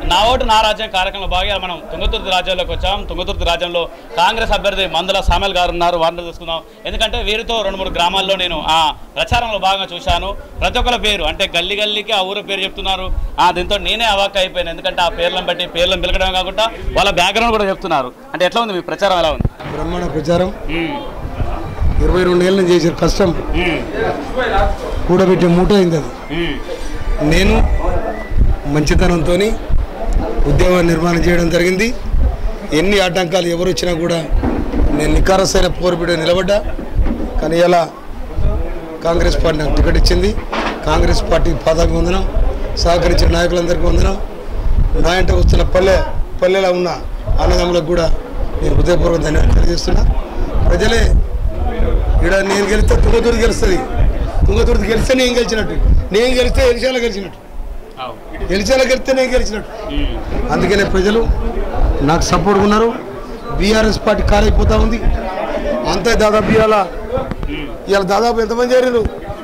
నా ఓటు నా రాజ్యం కార్యక్రమంలో భాగంగా మనం తుంగతుర్తి రాజ్యంలోకి వచ్చాం తుంగతుర్తి రాజ్యంలో కాంగ్రెస్ అభ్యర్థి మందుల సామెల్ గారు ఉన్నారు వారిని చూసుకుందాం ఎందుకంటే వీరితో రెండు మూడు గ్రామాల్లో నేను ఆ ప్రచారంలో భాగంగా చూశాను ప్రతి ఒక్కరి పేరు అంటే గల్లీ గల్లీకి ఆ ఊరు పేరు చెప్తున్నారు ఆ దీంతో నేనే అవాక్ అయిపోయాను ఎందుకంటే ఆ పేర్లను బట్టి పేర్లను పిలకడమే కాకుండా వాళ్ళ బ్యాక్గ్రౌండ్ కూడా చెప్తున్నారు అంటే ఎట్లా ఉంది మీ ప్రచారం ఎలా ఉంది బ్రహ్మాండ ప్రచారం మ్మ్. ఇరవై రెండు ఏళ్ళ నుంచి చేసిన కష్టం మ్మ్. కూడబెట్టే మూట అయింది అది మ్మ్. నేను మంచితనంతో ఉద్యోగాన్ని నిర్మాణం చేయడం జరిగింది ఎన్ని ఆటంకాలు ఎవరు వచ్చినా కూడా నేను నికారసైన పోరుబిడ నిలబడ్డా కానీ ఇలా కాంగ్రెస్ పార్టీ నాకు టికెట్ ఇచ్చింది కాంగ్రెస్ పార్టీ పాదాకు వందనం సహకరించిన నాయకులందరికీ వందనం నా ఇంట వస్తున్న పల్లె పల్లెలో ఉన్న అన్నదమ్ములకు కూడా నేను హృదయపూర్వక ధన్యవాదాలు తెలియజేస్తున్నా ప్రజలే ఇక్కడ నేను గెలిస్తే తుంగతుర్తి గెలుస్తుంది తుంగతుర్తి గెలిస్తే నేను గెలిచినట్టు నేను గెలిస్తే ఎలిశాల గెలిచినట్టు అవు. ఎలిశాల గెలిస్తే నేను గెలిచినట్టు మ్మ్. అందుకనే ప్రజలు నాకు సపోర్ట్ ఉన్నారు బీఆర్ఎస్ పార్టీ కారైపోతా ఉంది అంతే దాదాపు ఇవాళ ఇవాళ దాదాపు ఎంతమంది చేరారు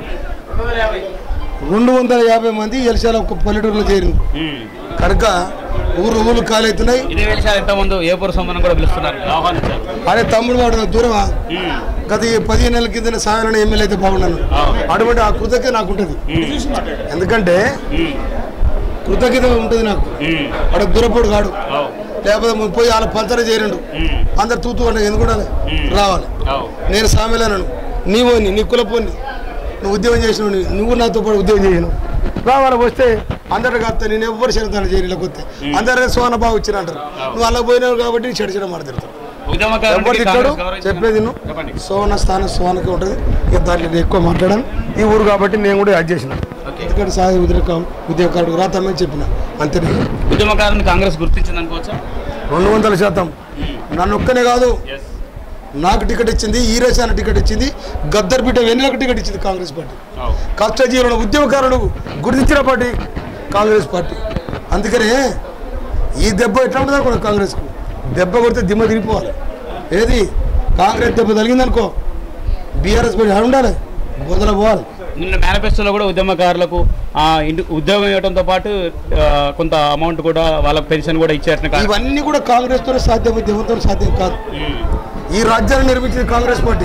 రెండు వందల యాభై మంది ఎలిశాల ఒక పల్లెటూరులో చేరింది మ్మ్. కనుక ఊరు ఊళ్ళు ఖాళీ ఇదే విషయాలు ఇంతకుముందు ఏ పురుషమ్మను కూడా పిలుస్తున్నారు ఆహ్వానించారు అరే తమ్ముడు వాడు నాకు దూరమా మ్మ్. గత ఈ పదిహేను నెలల కింద సాయాలని ఎమ్మెల్యే అయితే బాగున్నాను అటువంటి ఆ కృతజ్ఞత నాకు ఉంటుంది ఎందుకంటే మ్మ్. కృతజ్ఞత ఉంటుంది నాకు మ్మ్. వాడు దూరపోడు కాడు అవు. లేకపోతే ము- పోయి వాళ్ళ పంచర చేరిండు మ్మ్. అందరు తూతూ అంటే ఎందుకు ఉండాలి మ్మ్. రావాలి అవు. నేను సామెలనను నీవోని నీ కులపోని నువ్వు ఉద్యోగం చేసినావు నీ- నువ్వు నాతో పాటు ఉద్యోగం చేసినావు రావాలి వస్తే అందరు కాస్త నేను ఎవ్వరు చెడతాను జైలులోకి వస్తే అందరే సోన బాగా వచ్చిన అంటారు నువ్వు అలా పోయినావు కాబట్టి చెడ చెడ మాడతారు ఉద్యమకారుడికి ఎవరు తిట్టాడు కాంగ్రెస్ గౌరవించిందా? చెప్పేది నువ్వు చెప్పండి సోన స్థానం సోనకి ఉంటుంది ఇక దాంట్లో నేను ఎక్కువ మాట్లాడాను ఈ ఊరు కాబట్టి నేను కూడా యాడ్ చేసిన ఓకే. ఎందుకంటే సాయ ఉద్యోగం ఉద్యోగకారుడు రాతమ్మని చెప్పిన అంతే ఉద్యమకారుని కాంగ్రెస్ గుర్తించింది అనుకోవచ్చా రెండు వందల శాతం నన్ను ఒక్కనే కాదు ఎస్ నాకు టికెట్ ఇచ్చింది ఈరేసాన టికెట్ ఇచ్చింది గద్దర్ బిడ్డ వెన్నెలకు టికెట్ ఇచ్చింది కాంగ్రెస్ పార్టీ అవు. కష్టజీవులను ఉద్యమకారుడు గుర్తించిన పార్టీ కాంగ్రెస్ పార్టీ అందుకనే ఈ దెబ్బ ఎట్లా ఉంటుంది అనుకో కాంగ్రెస్కు దెబ్బ కొడితే దిమ్మ తిరిగిపోవాలి ఏది కాంగ్రెస్ దెబ్బ తగిలిందనుకో బీఆర్ఎస్ పార్టీ ఆడ ఉండాలి బొందల పోవాలి నిన్న మేనిఫెస్టోలో కూడా ఉద్యమకారులకు ఆ, ఇంటి ఉద్యోగం ఇవ్వడంతో పాటు ఆ, కొంత అమౌంట్ కూడా వాళ్ళకి పెన్షన్ కూడా ఇచ్చేట ఇవన్నీ కూడా కాంగ్రెస్తోనే సాధ్యం దేవంతో సాధ్యం కాదు ఈ రాజ్యాన్ని నిర్మించింది కాంగ్రెస్ పార్టీ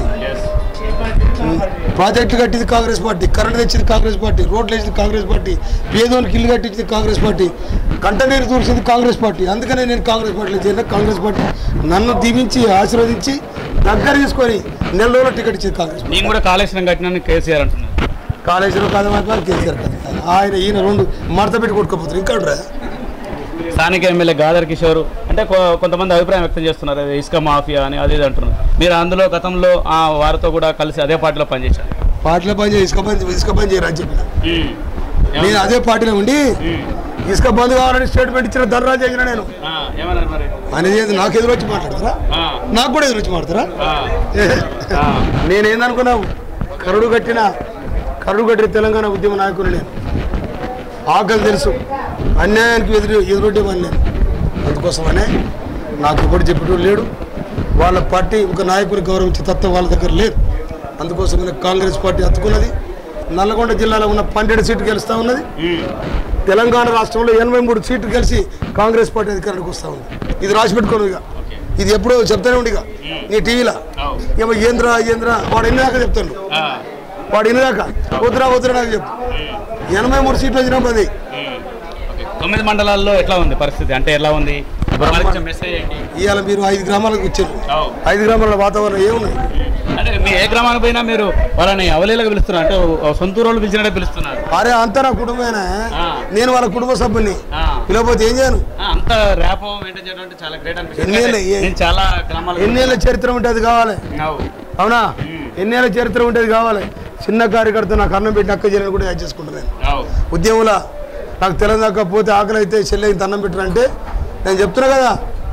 ప్రాజెక్టులు కట్టింది కాంగ్రెస్ పార్టీ కరెంట్ తెచ్చింది కాంగ్రెస్ పార్టీ రోడ్లు వేసింది కాంగ్రెస్ పార్టీ పేదోనికి ఇల్లు కట్టించింది కాంగ్రెస్ పార్టీ కంట నీరు తూర్చింది కాంగ్రెస్ పార్టీ అందుకనే నేను కాంగ్రెస్ పార్టీలో చేరిన కాంగ్రెస్ పార్టీ నన్ను దీవించి ఆశీర్వదించి దగ్గర తీసుకొని నెల రోజుల టికెట్ ఇచ్చింది కాంగ్రెస్ పార్టీ నేను కూడా కాళేశ్వరం కట్టినాను కేసీఆర్ అంటున్నారు కాళేశ్వరం కాదమాత్రం కేసీఆర్ కాదు ఆయన ఈయన రెండు మడత పెట్టి కొట్టుకోపోతారు ఇంకా ఉండరా? స్థానిక ఎమ్మెల్యే గాదర్ కిషోర్ అంటే కొ- కొంతమంది అభిప్రాయం వ్యక్తం చేస్తున్నారు అది ఇసుక మాఫియా అని అది ఇది అంటున్నారు మీరు అందులో గతంలో ఆ, వారితో కూడా కలిసి అదే పార్టీలో పనిచేశారు పార్టీలో పని చేయి ఇసుక పని ఇసుక పని చేయరు అని చెప్పిన నేను అదే పార్టీలో ఉండి ఇసుక బంద్ కావాలని స్టేట్మెంట్ ఇచ్చిన ధర్నా చేసిన నేను ఆ, ఏమన్నారు మరి అనేది నాకు ఎదురు వచ్చి మాట్లాడతారా ఆ, నాకు కూడా ఎదురు వచ్చి మాట్లాడతారా ఆ, ఆ, నేనేందనుకున్నావు కరుడు కట్టిన కరుడు కట్టిన తెలంగాణ ఉద్యమ నాయకులు నేను ఆకలి తెలుసు అన్యాయానికి ఎదురు ఎదురొడ్డేవాడిని నేను అందుకోసమనే నాకు ఇప్పుడు చెప్పేటోడు లేడు వాళ్ళ పార్టీ ఒక నాయకుని గౌరవించే తత్వం వాళ్ళ దగ్గర లేదు అందుకోసమనే కాంగ్రెస్ పార్టీ హత్తుకున్నది నల్లగొండ జిల్లాలో ఉన్న పన్నెండు సీట్లు గెలుస్తూ ఉన్నది తెలంగాణ రాష్ట్రంలో ఎనభై మూడు సీట్లు కలిసి కాంగ్రెస్ పార్టీ అధికారానికి వస్తూ ఉంది ఇది రాసి పెట్టుకోను ఇక ఇది ఎప్పుడో చెప్తానే ఉండి ఇక నీ టీవీలో అవు. ఏమో ఏంద్రా ఏంద్రా వాడు ఎన్ని దాకా చెప్తాడు ఆ, వాడు ఎన్ని దాకా వద్దురా వద్దురా నాకు చెప్పు ఎనభై మూడు సీట్లు వచ్చినప్పుడు అది ఓకే. తొమ్మిది మండలాల్లో ఎట్లా ఉంది పరిస్థితి అంటే ఎలా ఉంది వాళ్ళకి ఇచ్చే మెసేజ్ ఏంటి ఇవాళ మీరు ఐదు గ్రామాలకు వచ్చారు అవు. ఐదు గ్రామాల వాతావరణం ఏమున్నాయి అంటే మీ ఏ గ్రామానికి పోయినా మీరు వాళ్ళని అవలీలగా పిలుస్తున్నారు అంటే ఓ సొంత ఊరోళ్ళు పిలిచినట్టే పిలుస్తున్నారు అరే అంతా నా కుటుంబమేనా ఆ. నేను వాళ్ళ కుటుంబ సభ్యుని ఆ. పిలవకపోతే ఏం చేయను ఆ, అంత ర్యాపో మెయింటైన్ చేయడం అంటే చాలా గ్రేట్ అనిపిస్తుంది ఎన్నేళ్ళ- ఏ- నేను చాలా గ్రామాలు ఎన్నేళ్ళ చరిత్ర ఉంటే అది కావాలి అవు. అవునా ఎన్నేళ్ళ చరిత్ర ఉంటే అది కావాలి చిన్న కార్యకర్త నాకు అన్నం పెట్టి అక్క చేయని కూడా యాడ్ చేసుకుంటాను నేను అవు. ఉద్యమంలో నాకు తెలంగాణ పోతే ఆకలి అయితే చెల్లె ఇంత అన్నం పెట్టారంటే నేను చెప్తున్నా కదా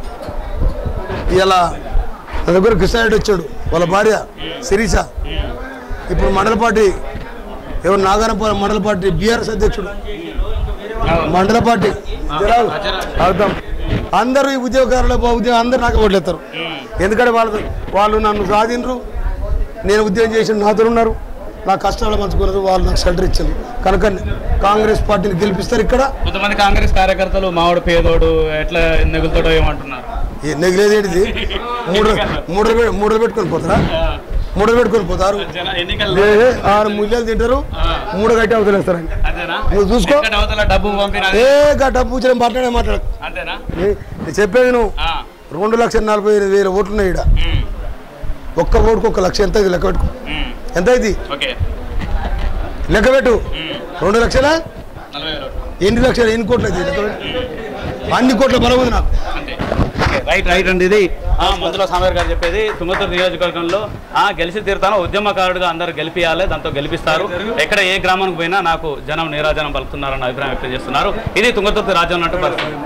ఇలా నా దగ్గర కృష్ణారెడ్డి వచ్చాడు వాళ్ళ భార్య శిరీష ఇప్పుడు మండల పార్టీ ఎవరు నాగనపురం మండల పార్టీ బీఆర్ఎస్ అధ్యక్షుడు అవు. మండల పార్టీ జరాలు. అవుతాం అందరూ ఈ ఉద్యోగకారులు ఉద్యోగం అందరూ నాకు ఓట్లేస్తారు ఎందుకంటే వాళ్ళు వాళ్ళు నన్ను సాధించరు నేను ఉద్యోగం చేసిన నాతో ఉన్నారు నా కష్టాలు పంచుకోలేదు వాళ్ళు నాకు షెల్టర్ ఇచ్చారు కనుక కాంగ్రెస్ పార్టీని గెలిపిస్తారు ఇక్కడ కొంతమంది కాంగ్రెస్ కార్యకర్తలు మావాడు పేదోడు ఎట్లా నెగులుతాడో ఏమంటున్నారు ఏ నెగిలేదేంటిది మూడు మూడు మూడు పెట్టుకొని పోతారా మూడు పెట్టుకొని పోతారు జన ఎన్నికల్లో ఏ, ఏ, ఆరు ముల్యాలు తింటారు మూడు గట్టి అవతలేస్తారు అంతేనా నువ్వు చూసుకో. ఎందుకంటే అవతల డబ్బు పంపినది ఏ గట్ట పూజలు మాట్లాడే మాట్లాడు అంతేనా ఏ, నేను చెప్పేది నువ్వు ఆ, రెండు లక్షల నలభై ఐదు వేల ఓట్లు ఉన్నాయి ఇక్కడ ఉమ్, ఒక్క ఓటుకు ఒక లక్ష ఎంత ఇది లెక్క పెట్టుకో ఉమ్, ఎంత అయింది ఓకే లెక్క పెట్టు ఉమ్, రెండు లక్షల నలభై వేలు ఎన్ని లక్షలు ఎన్ని కోట్లు అయితే లెక్క పెట్టు అన్ని కోట్ల బలం ఉంది నాకు అంతే రైట్ రైట్ అండి ఇది ఆ, మందుల సామర్ గారు చెప్పేది తుంగతుర్తి నియోజకవర్గంలో ఆ గెలిచి తీరుతాను ఉద్యమకారుడుగా అందరూ గెలిపియాలి దాంతో గెలిపిస్తారు ఎక్కడ ఏ గ్రామానికి పోయినా నాకు జనం నీరాజనం పలుకుతున్నారన్న అభిప్రాయం వ్యక్తం చేస్తున్నారు ఇది తుంగతుర్తి రాజ్యం అన్నట్టు పరిస్థితి